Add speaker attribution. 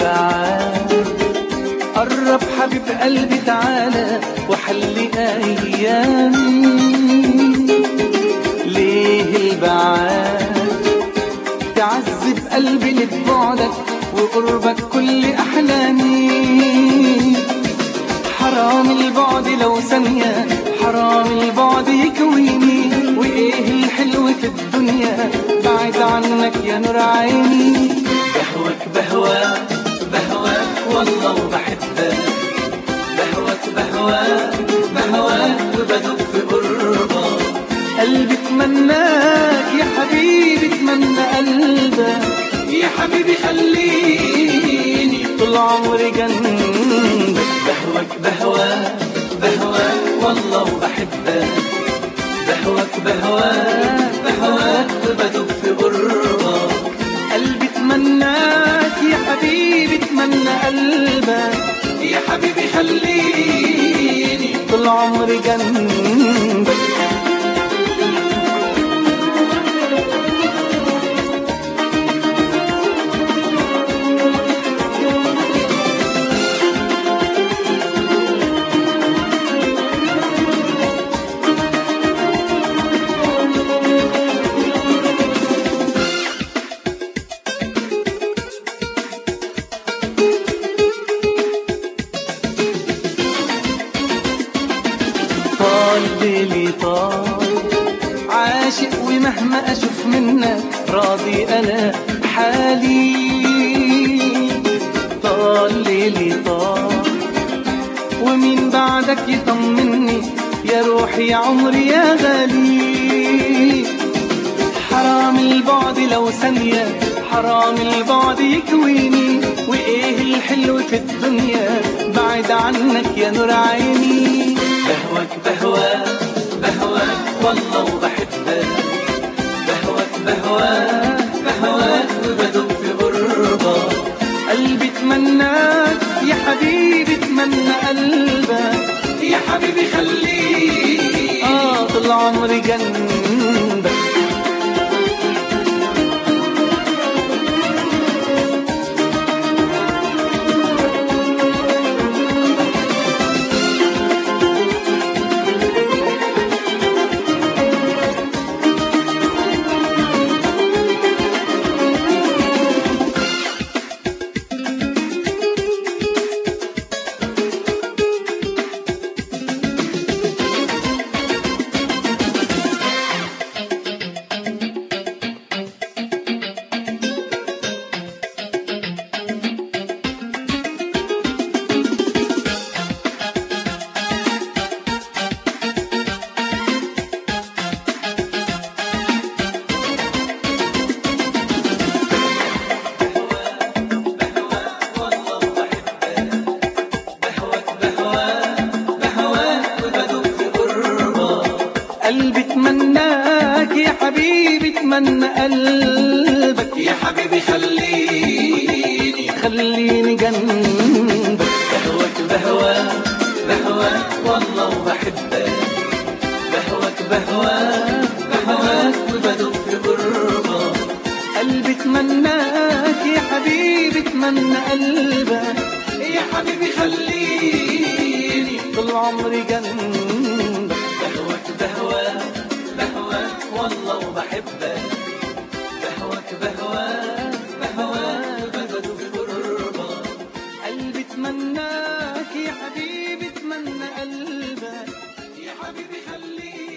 Speaker 1: البعاد قرب حبيب قلبي تعالى وحلي ايامي ليه البعاد تعذب قلبي لبعدك وقربك كل احلامي حرام البعد لو ثانية حرام البعد يكويني وايه الحلو في الدنيا بعد عنك يا نور عيني بهوك بهواك بهواك والله وبحبك بهواك بهواك بهواك وبدوب في قربك قلبي اتمناك يا حبيبي اتمنى قلبك يا حبيبي خليني طول عمري جنبك بهواك بهواك بهواك والله وبحبك بهواك بهواك بهواك وبدوب في قربك قلبي اتمناك يا حبيبي اتمنى قلبك يا حبيبي خليني طول عمري جنبك طال ليلي طال عاشق ومهما اشوف منك راضي انا بحالي طال ليلي طال ومين بعدك يطمني يا روحي يا عمري يا غالي حرام البعد لو ثانية حرام البعد يكويني وإيه الحلو في الدنيا بعد عنك يا نور عيني بهواك بهواك بهواك والله وبحبك بهواك بهواك بهواك وبدوب في غربك قلبي اتمناك يا حبيبي اتمنى قلبك يا حبيبي خليك اه طول عمري جنبك قلبي اتمناك يا حبيبي اتمنى قلبك
Speaker 2: يا حبيبي خليني
Speaker 1: خليني جنبك
Speaker 2: بهواك بهواك بهواك والله وبحبك بهواك بهواك بهواك وبدوب في قربك
Speaker 1: قلبي اتمناك يا حبيبي اتمنى قلبك
Speaker 2: يا حبيبي خليني
Speaker 1: طول عمري جنبك
Speaker 2: بهواك بهواك بهواك والله وبحبك بهواك بهواك بهواك وبدوب في قربك
Speaker 1: قلبي اتمناك يا حبيبي اتمنى قلبك
Speaker 2: يا حبيبي خليني